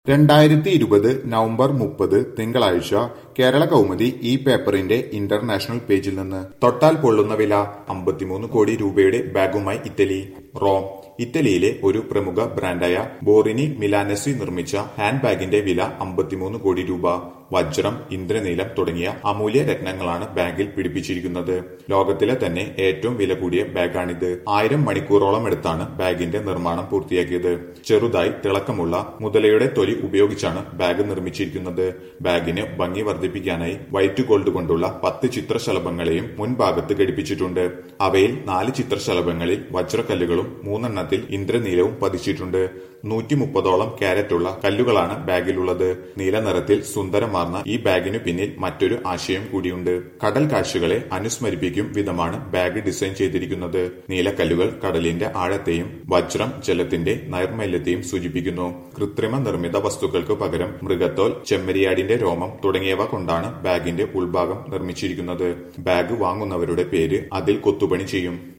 രണ്ടായിരത്തി ഇരുപത് നവംബർ മുപ്പത് തിങ്കളാഴ്ച കേരള കൗമുദി ഈ പേപ്പറിന്റെ ഇന്റർനാഷണൽ പേജിൽ നിന്ന് തൊട്ടാൽ പൊള്ളുന്ന വില അമ്പത്തിമൂന്ന് കോടി രൂപയുടെ ബാഗുമായി ഇറ്റലി റോം ഇറ്റലിയിലെ ഒരു പ്രമുഖ ബ്രാൻഡായ ബോറിനി മിലാനസി നിർമ്മിച്ച ഹാൻഡ് ബാഗിന്റെ വില അമ്പത്തിമൂന്ന് കോടി രൂപ വജ്രം ഇന്ദ്രനീലം തുടങ്ങിയ അമൂല്യ രത്നങ്ങളാണ് ബാഗിൽ പിടിപ്പിച്ചിരിക്കുന്നത് ലോകത്തിലെ തന്നെ ഏറ്റവും വില കൂടിയ ബാഗാണിത് ആയിരം മണിക്കൂറോളം എടുത്താണ് ബാഗിന്റെ നിർമ്മാണം പൂർത്തിയാക്കിയത് ചെറുതായി തിളക്കമുള്ള മുതലയുടെ തൊലി ഉപയോഗിച്ചാണ് ബാഗ് നിർമ്മിച്ചിരിക്കുന്നത് ബാഗിന് ഭംഗി വർദ്ധിപ്പിക്കാനായി വൈറ്റ് ഗോൾഡ് കൊണ്ടുള്ള പത്ത് ചിത്രശലഭങ്ങളെയും മുൻഭാഗത്ത് ഘടിപ്പിച്ചിട്ടുണ്ട് അവയിൽ നാല് ചിത്രശലഭങ്ങളിൽ വജ്രക്കല്ലുകളും മൂന്നെണ്ണത്തിൽ ഇന്ദ്രനീലവും പതിച്ചിട്ടുണ്ട് നൂറ്റി മുപ്പതോളം ക്യാരറ്റുള്ള കല്ലുകളാണ് ബാഗിലുള്ളത് നീല നിറത്തിൽ സുന്ദരമാർന്ന ഈ ബാഗിനു പിന്നിൽ മറ്റൊരു ആശയം കൂടിയുണ്ട് കടൽ കാഴ്ചകളെ അനുസ്മരിപ്പിക്കും വിധമാണ് ബാഗ് ഡിസൈൻ ചെയ്തിരിക്കുന്നത് നീലക്കല്ലുകൾ കടലിന്റെ ആഴത്തെയും വജ്രം ജലത്തിന്റെ നൈർമല്യത്തെയും സൂചിപ്പിക്കുന്നു കൃത്രിമ നിർമ്മിത വസ്തുക്കൾക്ക് പകരം മൃഗത്തോൽ ചെമ്മരിയാടിന്റെ രോമം തുടങ്ങിയവ കൊണ്ടാണ് ബാഗിന്റെ ഉൾഭാഗം നിർമ്മിച്ചിരിക്കുന്നത് ബാഗ് വാങ്ങുന്നവരുടെ പേര് അതിൽ കൊത്തുപണി ചെയ്യും